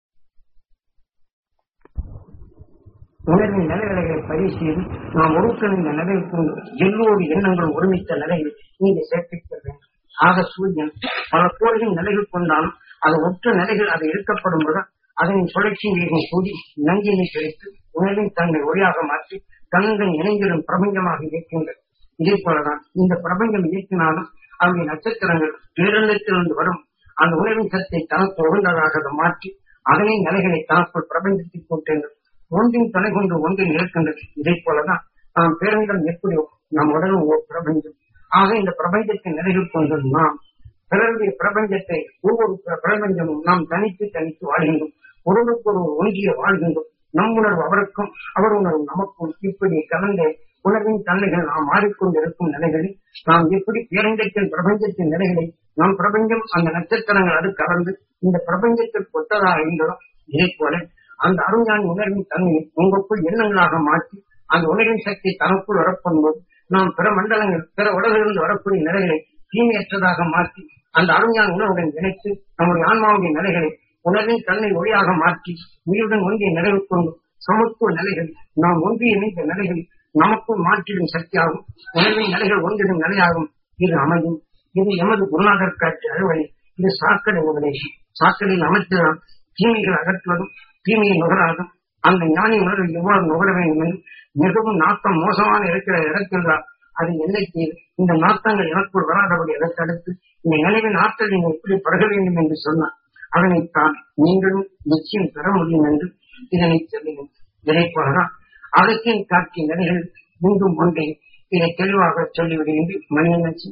உணர்வின் நிலைகளை பரிசீலி நாம் ஒருங்கிணைந்த நிலை கொண்டு எல்லோரு எண்ணங்கள் ஒருமித்த நிலையில் இங்கே சேர்ப்பிக்க வேண்டும் ஆக சூரியன் பல கோள்களின் நிலைகள் கொண்டாலும் அது ஒற்ற நிலைகள் அது எடுக்கப்படும் போது அதனின் சுழற்சி வேகம் கூடி நஞ்சினை பிரித்து உணவின் தன்னை ஒளியாக மாற்றி தங்கள் இணைந்திடும் பிரபஞ்சமாக இயக்கின்றது இதே போலதான் இந்த பிரபஞ்சம் இயக்கினாலும் அவருடைய நட்சத்திரங்கள் பேரண்டத்திலிருந்து வரும் அந்த உணவின் சத்தை தனக்கு உகந்ததாக அதை மாற்றி அதனை நிலைகளை தனக்குள் பிரபஞ்சத்தில் போட்டேன் ஒன்றின் துணை கொண்டு ஒன்றில் இருக்கின்றது இதை போலதான் நாம் பேரண்டம் எப்படியோ நம் உடலும் ஓர் பிரபஞ்சம் ஆக இந்த பிரபஞ்சத்தின் நிலைகள் கொண்டு நாம் பிறருடைய பிரபஞ்சத்தை ஒவ்வொரு பிர- பிரபஞ்சமும் நாம் தனித்து தனித்து வாழ்கின்றோம் ஒருவருக்கு ஒரு ஒன்றிய வாழ்கின்றோம் நம் உணர்வு அவருக்கும் அவர் உணர்வு நமக்கும் இப்படி கலந்த உணர்வின் தன்மைகள் நாம் மாறிக்கொண்டிருக்கும் நிலைகளில் நாம் எப்படி பேரண்டத்தின் பிரபஞ்சத்தின் நிலைகளை நம் பிரபஞ்சம் அந்த நட்சத்திரங்கள் அது கலந்து இந்த பிரபஞ்சத்திற்கு ஒத்ததாக இருந்ததோ இதே போல அந்த அருஞானி உணர்வின் தன்மையை உங்களுக்குள் எண்ணங்களாக மாற்றி அந்த உணர்வின் சக்தி தனக்குள் வரப்படும்போது நாம் பிற மண்டலங்கள் பிற உலகிலிருந்து வரக்கூடிய நிலைகளை தீமையற்றதாக மாற்றி அந்த அருஞான உணர்வுடன் இணைத்து நம்முடைய ஆன்மாவுடைய நிலைகளை உணர்வின் தன்னை ஒளியாக மாற்றி உயிருடன் ஒன்றிய நிறைவு கொண்டு சமத்துவ நிலைகள் நாம் ஒன்றிய இணைந்த நிலைகள் நமக்குள் மாற்றிடும் சக்தியாகும் உணர்வின் நிலைகள் ஒன்றிடும் நிலையாகும் இது அமையும் இது எமது குருநாதர் காட்சி அறுவடை இது சாக்கடை உபதேசம் சாக்கடையில் அமைத்துதான் தீமைகள் அகற்றுவதும் தீமையை நுகராதும் அந்த ஞானி உணர்வு எவ்வாறு நுகர வேண்டும் என்று மிகவும் நாட்டம் மோசமான இருக்கிற இடத்தில் தான் அது என்னை செய்து இந்த நாட்டங்கள் எனக்குள் வராதபடி அதை தடுத்து இந்த நினைவின் ஆற்றல் நீங்கள் எப்படி பருக வேண்டும் என்று சொன்னார் அதனைத்தான் நீங்களும் நிச்சயம் பெற முடியும் என்று இதனை சொல்லுங்கள் இதை போலதான் அகத்தின் காட்சி நிலைகள் மீண்டும் ஒன்றை இதை தெளிவாக சொல்லிவிடுகின்ற மணியனாச்சி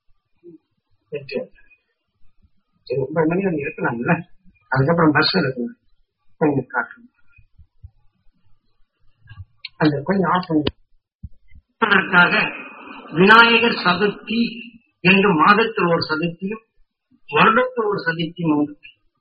சரி ஒன்பது மணி வந்து இருக்கலாம்ல அதுக்கப்புறம் பஸ் இருக்குங்க கொஞ்சம் காட்டுங்க அந்த கொஞ்சம் ஆஃப் பண்ணி அதற்காக விநாயகர் சதுர்த்தி என்று மாதத்தில் ஒரு சதுர்த்தியும் வருடத்தில் ஒரு சதுர்த்தியும் உண்டு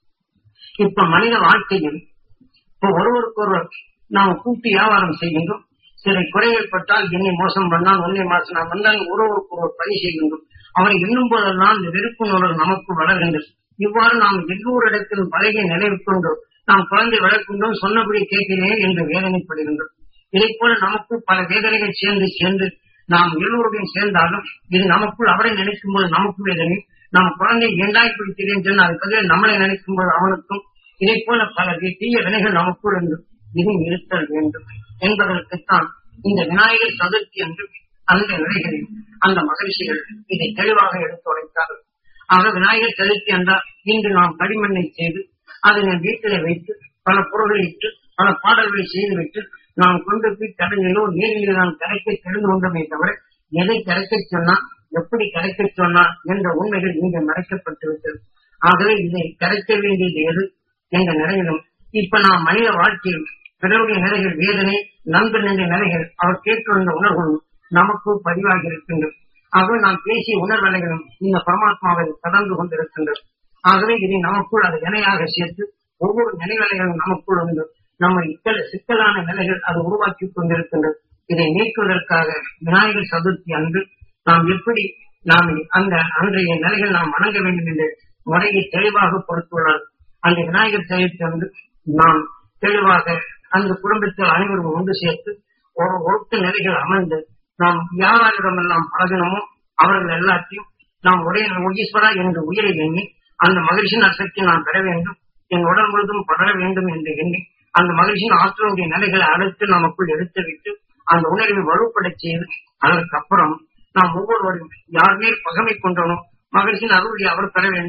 இப்ப மனித வாழ்க்கையில் இப்ப ஒருவருக்கொருவர் நாம் கூட்டு வியாபாரம் செய்கின்றோம் சில குறைகள் பட்டால் என்னை மோசம் பண்ணால் ஒன்னை மாசம் நான் வந்தால் ஒருவருக்கு ஒருவர் பணி செய்கின்றோம் அவரை எண்ணும் போதெல்லாம் இந்த வெறுப்புணர்வு நமக்கு வளர்கின்றது இவ்வாறு நாம் எல்லோரிடத்திலும் பழகிய நினைவு கொண்டு நாம் குழந்தை வளர்க்கின்றோம் சொன்னபடி கேட்கிறேன் என்று வேதனைப்படுகின்றோம் இதை போல நமக்கு பல வேதனைகள் சேர்ந்து சேர்ந்து நாம் எல்லோருடையும் சேர்ந்தாலும் இது நமக்குள் அவரை நினைக்கும் போது நமக்கு வேதனை நாம் குழந்தை ஏண்டாய் பிடிக்கிறேன் சொன்னால் அது பதில் நம்மளை நினைக்கும் போது அவனுக்கும் இதை போல பல வி- தீய வினைகள் நமக்குள் இருந்து இது இருத்தல் வேண்டும் என்பதற்குத்தான் இந்த விநாயகர் சதுர்த்தி என்று அந்த நிலைகளில் அந்த மகிழ்ச்சிகள் இதை தெளிவாக எடுத்துரைத்தார்கள் ஆக விநாயகர் சதுர்த்தி என்றால் இன்று நாம் களிமண்ணை செய்து அதனை வீட்டிலே வைத்து பல பொருள்களை இட்டு பல பாடல்களை செய்துவிட்டு நாம் கொண்டு போய் கடலிலோ நீரிலோ நாம் கரைக்க தெரிந்து கொண்டோமே தவிர எதை கரைக்க சொன்னா எப்படி கரைக்க சொன்னா என்ற உண்மைகள் இங்கே மறைக்கப்பட்டு விட்டது ஆகவே இதை கரைக்க வேண்டியது எது என்ற நிலையிலும் இப்ப நாம் மனித வாழ்க்கையில் பிறருடைய நிலைகள் வேதனை நண்பன் என்ற நிலைகள் அவர் கேட்டுள்ள உணர்வுகளும் நமக்கு பதிவாகி இருக்கின்றது ஆகவே நாம் பேசிய உணர்வலைகளும் இந்த பரமாத்மாவை தொடர்ந்து கொண்டிருக்கின்றது ஆகவே இதை நமக்குள் அது இணையாக சேர்த்து ஒவ்வொரு நினைவலைகளும் நமக்குள் உண்டு நம்ம இக்கல சிக்கலான நிலைகள் அது உருவாக்கி கொண்டிருக்கின்றது இதை நீக்குவதற்காக விநாயகர் சதுர்த்தி அன்று நாம் எப்படி நாம் அந்த அன்றைய நிலைகள் நாம் வணங்க வேண்டும் என்ற முறையை தெளிவாக பொறுத்துள்ளார் அந்த விநாயகர் சதுர்த்தி அன்று நாம் தெளிவாக அந்த குடும்பத்தில் அனைவரும் ஒன்று சேர்த்து ஒரு ஒழுக்க நிலைகள் அமர்ந்து நாம் யாரிடமெல்லாம் பழகினமோ அவர்கள் எல்லாத்தையும் நாம் உடைய ஈஸ்வரா என்று உயிரை எண்ணி அந்த மகிழ்ச்சியின் அசக்தி நாம் பெற வேண்டும் என் உடல் முழுதும் படர வேண்டும் என்று எண்ணி அந்த மகிழ்ச்சியின் ஆற்றலுடைய நிலைகளை அழைத்து நமக்குள் எடுத்து விட்டு அந்த உணர்வை வலுப்படச் செய்து அதற்கப்புறம் நாம் ஒவ்வொருவரும் யார் மேல் பகமை கொண்டனோ மகிழ்ச்சியின் அருளை அவர் பெற வேண்டும்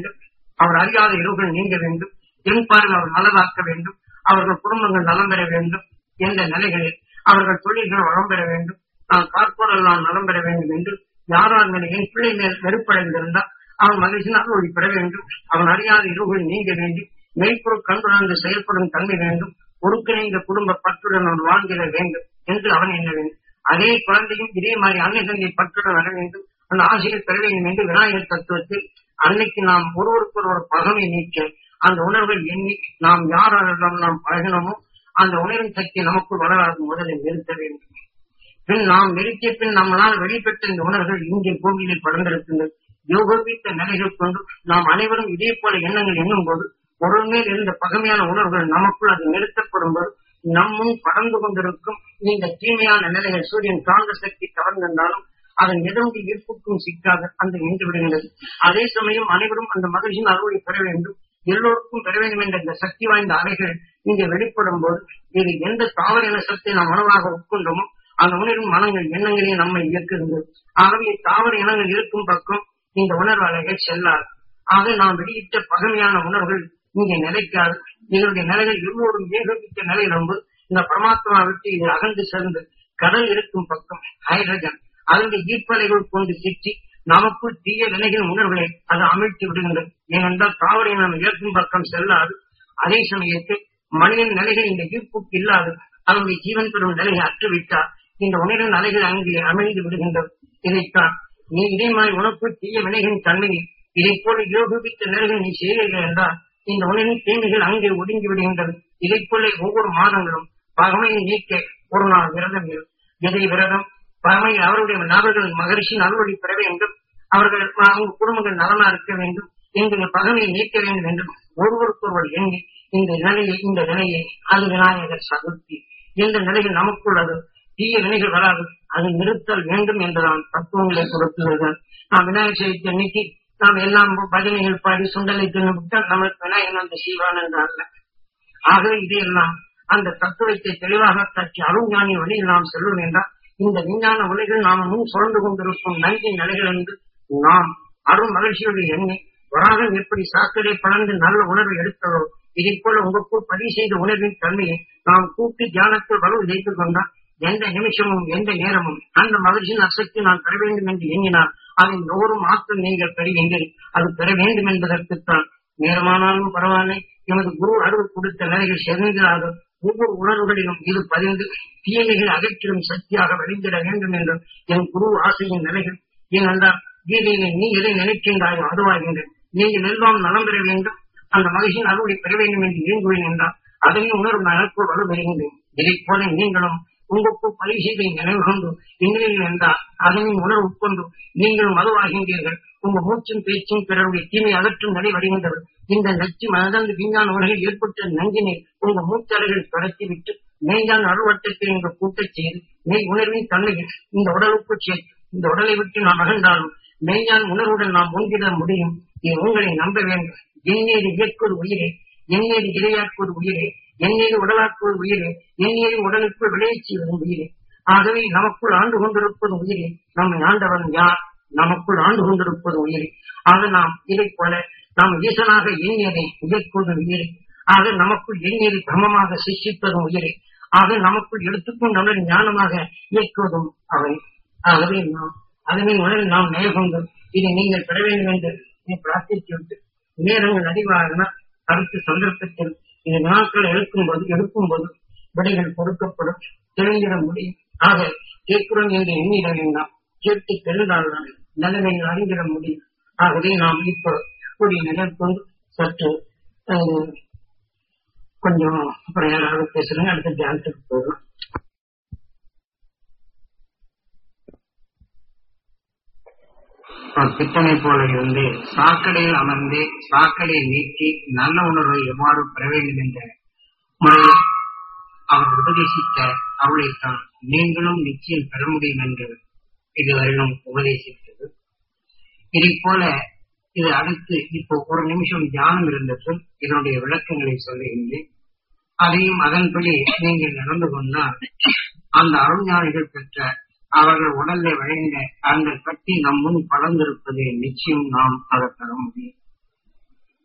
அவர் அறியாத இரவுகள் நீங்க வேண்டும் என் பார்வை அவர் நலவாக்க வேண்டும் அவர்கள் குடும்பங்கள் நலம் பெற வேண்டும் என்ற நிலைகளில் அவர்கள் தொழில்கள் வளம் பெற வேண்டும் நான் பார்ப்போரெல்லாம் நலம் பெற வேண்டும் என்று யாரார் மேலே என் பிள்ளை மேல் வெறுப்படைந்திருந்தால் அவன் மகிழ்ச்சியாக ஒளி பெற வேண்டும் அவன் அறியாத இரவுகள் நீங்க வேண்டும் மெய்ப்பொருள் கண்டுணர்ந்து செயல்படும் தன்மை வேண்டும் ஒருங்கிணைந்த குடும்ப பற்றுடன் அவன் வாழ்ந்திட வேண்டும் என்று அவன் எண்ண வேண்டும் அதே குழந்தையும் இதே மாதிரி அன்னை தந்தை பற்றுடன் வர வேண்டும் அந்த ஆசையில் பெற வேண்டும் என்று விநாயகர் தத்துவத்தில் அன்னைக்கு நாம் ஒருவருக்கு ஒரு பகமை நீக்க அந்த உணர்வை எண்ணி நாம் யாரெல்லாம் நாம் பழகினோமோ அந்த உணர்வின் சக்தி நமக்குள் வளராது முதலில் நிறுத்த வேண்டும் பின் நாம் நிறுத்திய பின் நம்மளால் வெளிப்பட்ட இந்த உணர்வுகள் இங்கே பூமியில் படர்ந்திருக்கின்றது யோகவித்த நிலைகள் கொண்டு நாம் அனைவரும் இதே போல எண்ணங்கள் எண்ணும் போது ஒரு மேல் இருந்த பகமையான உணர்வுகள் நமக்குள் அது நிறுத்தப்படும் போது நம்முன் பறந்து கொண்டிருக்கும் இந்த தீமையான நிலைகள் சூரியன் காந்த சக்தி கவர்ந்திருந்தாலும் அதன் எதனுடைய ஈர்ப்புக்கும் சிக்காக அந்த நின்று விடுகின்றது அதே சமயம் அனைவரும் அந்த மகிழ்ச்சியின் அறுவடை பெற வேண்டும் எல்லோருக்கும் பெற வேண்டும் என்ற இந்த சக்தி வாய்ந்த அலைகள் இங்கே வெளிப்படும் போது இது எந்த தாவர இன சக்தியை நாம் உணவாக உட்கொண்டோமோ அந்த உணர்வின் மனங்கள் எண்ணங்களே நம்மை இயக்குகின்றது ஆகவே தாவர இனங்கள் இருக்கும் பக்கம் இந்த உணர்வு அலைகள் செல்லாது ஆக நாம் வெளியிட்ட பகமையான உணர்வுகள் இங்கே நிலைக்காது இதனுடைய நிலைகள் எல்லோரும் ஏகமிக்க நிலையிலும் இந்த பரமாத்மா விட்டு இது அகன்று சேர்ந்து கடல் இருக்கும் பக்கம் ஹைட்ரஜன் அதனுடைய ஈர்ப்பலைகள் கொண்டு சிக்கி நமக்குள் தீய நிலைகள் உணர்வுகளை அது அமிழ்த்தி விடுகின்றது ஏனென்றால் தாவர இனம் இயக்கும் பக்கம் செல்லாது அதே சமயத்தில் மனிதன் நிலைகள் இந்த ஈர்ப்புக்கு இல்லாது அதனுடைய ஜீவன் பெறும் நிலையை அற்றுவிட்டால் இந்த உணர்வின் அலைகள் அங்கே அமைந்து விடுகின்றது இதைத்தான் நீ இதே மாதிரி உனக்கு தீய வினைகளின் தன்மையை இதை போல யோகித்த நிலைகள் நீ செய்யவில்லை என்றால் இந்த உணவின் தீமைகள் அங்கே ஒடுங்கி விடுகின்றது இதை போல ஒவ்வொரு மாதங்களும் பகமையை நீக்க ஒரு நாள் விரதம் இரு. எதை விரதம் பகமை அவருடைய நபர்கள் மகரிஷின் அறுவடை பெற வேண்டும் அவர்கள் அவங்க குடும்பங்கள் நலமா இருக்க வேண்டும் எங்களுடைய பகமையை நீக்க வேண்டும் என்றும் ஒருவருக்கொருவர் எண்ணி இந்த நிலையை இந்த நிலையை அது விநாயகர் சதுர்த்தி இந்த நிலையில் நமக்குள் அது தீய வினைகள் வராது அது நிறுத்தல் வேண்டும் என்றுதான் தத்துவங்களை கொடுத்துள்ளது நாம் விநாயகர் சதுர்த்தி அன்னைக்கு நாம் எல்லாம் பஜனைகள் பாடி சுண்டலை தின்னு விட்டால் நமக்கு விநாயகன் அந்த சீவான் என்றார்கள் ஆகவே இதையெல்லாம் அந்த தத்துவத்தை தெளிவாக தட்டி அருஞானி வழியில் நாம் செல்வோம் என்றால் இந்த விஞ்ஞான உலகில் நாம் முன் சுழந்து கொண்டிருக்கும் நன்றி நிலைகள் என்று நாம் அருள் மகிழ்ச்சியுடைய எண்ணி வராகம் எப்படி சாக்கடை பலர்ந்து நல்ல உணர்வை எடுத்ததோ இதை போல உங்களுக்குள் பதிவு செய்த உணர்வின் தன்மையை நாம் கூட்டி தியானத்தில் வலு வைத்துக் கொண்டால் எந்த நிமிஷமும் எந்த நேரமும் அந்த மகிழ்ச்சியின் அசக்தி நான் பெற வேண்டும் என்று எண்ணினால் அதை நோரும் ஆற்றல் நீங்கள் பெறுவீர்கள் அது பெற வேண்டும் என்பதற்குத்தான் நேரமானாலும் பரவாயில்லை எமது குரு அருள் கொடுத்த நிலைகள் செறிந்தாக ஒவ்வொரு உணர்வுகளிலும் இது பதிந்து தீமைகள் அகற்றிடும் சக்தியாக வெளிந்திட வேண்டும் என்று என் குரு ஆசையின் நிலைகள் ஏனென்றால் கீதையிலே நீ எதை நினைக்கின்றாயோ அதுவாகின்றேன் நீங்கள் எல்லாம் நலம் பெற வேண்டும் அந்த மகிழ்ச்சியின் அருளை பெற வேண்டும் என்று இயங்குவேன் என்றால் அதையும் உணர்வு எனக்குள் வலு பெறுகின்றேன் இதைப் போல நீங்களும் உங்களுக்குள் பழி செய்தை நினைவு கொண்டு எண்கிறீர்கள் என்றால் அதனையும் உணர்வு உட்கொண்டு நீங்களும் மதுவாகின்றீர்கள் உங்க மூச்சும் பேச்சும் பிறருடைய தீமை அகற்றும் நிலை வருகின்றது இந்த நச்சு மனதந்து விஞ்ஞான உலகில் ஏற்பட்ட நஞ்சினை உங்க மூச்சலைகள் தொடர்த்தி விட்டு மெய்ஞான அருவட்டத்தில் உங்கள் கூட்டச் செய்து மெய் உணர்வின் தன்மையில் இந்த உடலுக்குள் சேர்த்து இந்த உடலை விட்டு நாம் அகன்றாலும் மெய்ஞான உணர்வுடன் நாம் ஒன்றிட முடியும் நீ உங்களை நம்ப வேண்டும் எண்ணீர் இயக்குவது உயிரே எண்ணீர் இரையாக்குவது உயிரே எண்ணீர் உடலாக்குவது உயிரே எண்ணீர் உடலுக்குள் விளையச் செய்வது உயிரே ஆகவே நமக்குள் ஆண்டு கொண்டிருப்பது உயிரே நம்மை ஆண்டவன் யார் நமக்குள் ஆண்டு கொண்டிருப்பது உயிரே ஆக நாம் இதை போல நாம் ஈசனாக எண்ணியதை இயக்குவது உயிரே ஆக நமக்குள் எண்ணியதை பிரமமாக சிஷிப்பதும் உயிரே ஆக நமக்குள் எடுத்துக்கொண்டவர் ஞானமாக இயக்குவதும் அவை ஆகவே நாம் அதனை உணர்வு நாம் நேர்கொண்டு இதை நீங்கள் பெற வேண்டும் என்று நீ பிரார்த்தித்து விட்டு நேரங்கள் அதிகமாக அடுத்த சந்தர்ப்பத்தில் இந்த நாட்கள் எடுக்கும்போது எடுக்கும்போது விடைகள் கொடுக்கப்படும் தெரிந்திட முடியும் ஆக கேட்கிறோம் என்று எண்ணிட வேண்டாம் கேட்டு தெரிந்தால்தான் நிலைமைகள் அறிந்திட முடியும் ஆகவே நாம் இப்போ கூடிய நிலைக்கொண்டு சற்று அஹ், கொஞ்சம் அப்புறம் யாராவது பேசுறேங்க அடுத்த தியானத்துக்கு போகலாம் திட்டனை போல இருந்து சாக்கடையில் அமர்ந்து சாக்கடையை நீக்கி நல்ல உணர்வை எவ்வாறு பெற வேண்டும் என்ற முறையில் அவர் உபதேசித்த அவளைத்தான் நீங்களும் நிச்சயம் பெற முடியும் என்று இதுவரையிலும் உபதேசித்தது இதை போல இது அடுத்து இப்போ ஒரு நிமிஷம் தியானம் இருந்தது இதனுடைய விளக்கங்களை சொல்லுகின்றேன் அதையும் அதன்படி நீங்கள் நடந்து கொண்டால் அந்த அருஞானிகள் பெற்ற அவர்கள் உடல்ல விளைந்த அந்த கட்டி நம் முன் படர்ந்திருப்பதை நிச்சயம் நாம் அதை பெற முடியும்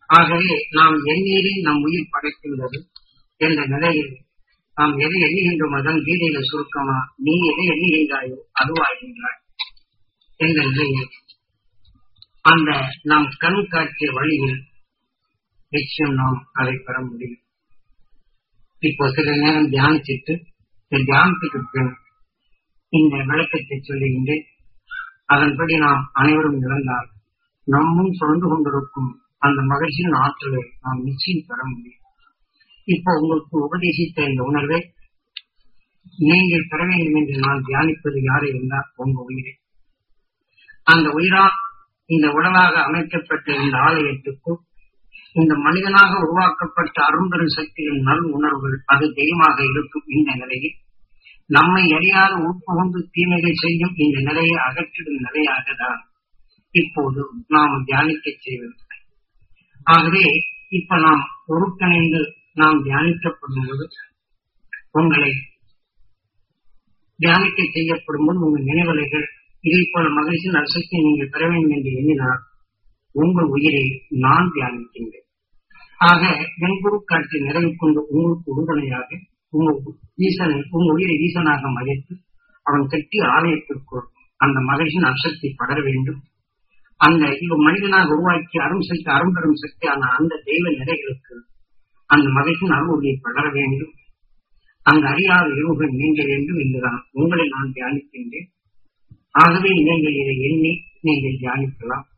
ஆகவே நாம் எண்ணீரே நம் உயிர் படைக்கின்றது என்ற நிலையில் நாம் எதை எண்ணுகின்றோம் அதன் கீதையில சுருக்கமா நீ எதை எண்ணுகின்றாயோ அதுவாகின்றாய் என்ற நிலையில் அந்த நாம் கண் காட்டிய வழியில் நிச்சயம் நாம் அதை பெற முடியும் இப்போ சில நேரம் தியானிச்சிட்டு இந்த தியானத்துக்கு பின் இந்த விளக்கத்தை சொல்லுகின்றேன் அதன்படி நாம் அனைவரும் இழந்தால் நம்மும் சொல்ந்து கொண்டிருக்கும் அந்த மகிழ்ச்சியின் ஆற்றலை நாம் நிச்சயம் பெற முடியும் இப்போ உங்களுக்கு உபதேசித்த இந்த உணர்வை நீங்கள் பெற வேண்டும் என்று நான் தியானிப்பது யாரு இருந்தால் உங்க உயிரை அந்த உயிரா இந்த உடலாக அமைக்கப்பட்ட இந்த ஆலயத்துக்கும் இந்த மனிதனாக உருவாக்கப்பட்ட அரும்பெரும் சக்தியின் நல் உணர்வுகள் அது தெய்வமாக இருக்கும் இந்த நிலையில் நம்மை அறியாத உட்புகுந்து தீமைகள் செய்யும் இந்த நிலையை அகற்றிடும் நிலையாக தான் இப்போது நாம் தியானிக்க செய்வது ஆகவே இப்ப நாம் ஒருங்கிணைந்து நாம் தியானிக்கப்படும் போது உங்களை தியானிக்க செய்யப்படும் போது உங்கள் நினைவலைகள் இதை போல மகிழ்ச்சி நரசத்தை நீங்கள் பெற வேண்டும் என்று எண்ணினால் உங்கள் உயிரை நான் தியானிக்கின்றேன் ஆக என் குரு காட்சி நிறைவு கொண்டு உங்களுக்கு உறுதுணையாக உங்கள் ஈசனை உங்கள் உயிரை ஈசனாக மதித்து அவன் கட்டி ஆலயத்திற்குள் அந்த மகிழ்ச்சியின் அசக்தி படர வேண்டும் அந்த இது மனிதனாக உருவாக்கி அரும் சக்தி அரும்பெரும் சக்தியான அந்த தெய்வ நிலைகளுக்கு அந்த மகிழ்ச்சியின் அருள்வொழியை படர வேண்டும் அந்த அறியாத இரவுகள் நீங்க வேண்டும் என்றுதான் உங்களை நான் தியானிக்கின்றேன் ஆகவே நீங்கள் இதை எண்ணி நீங்கள் தியானிக்கலாம்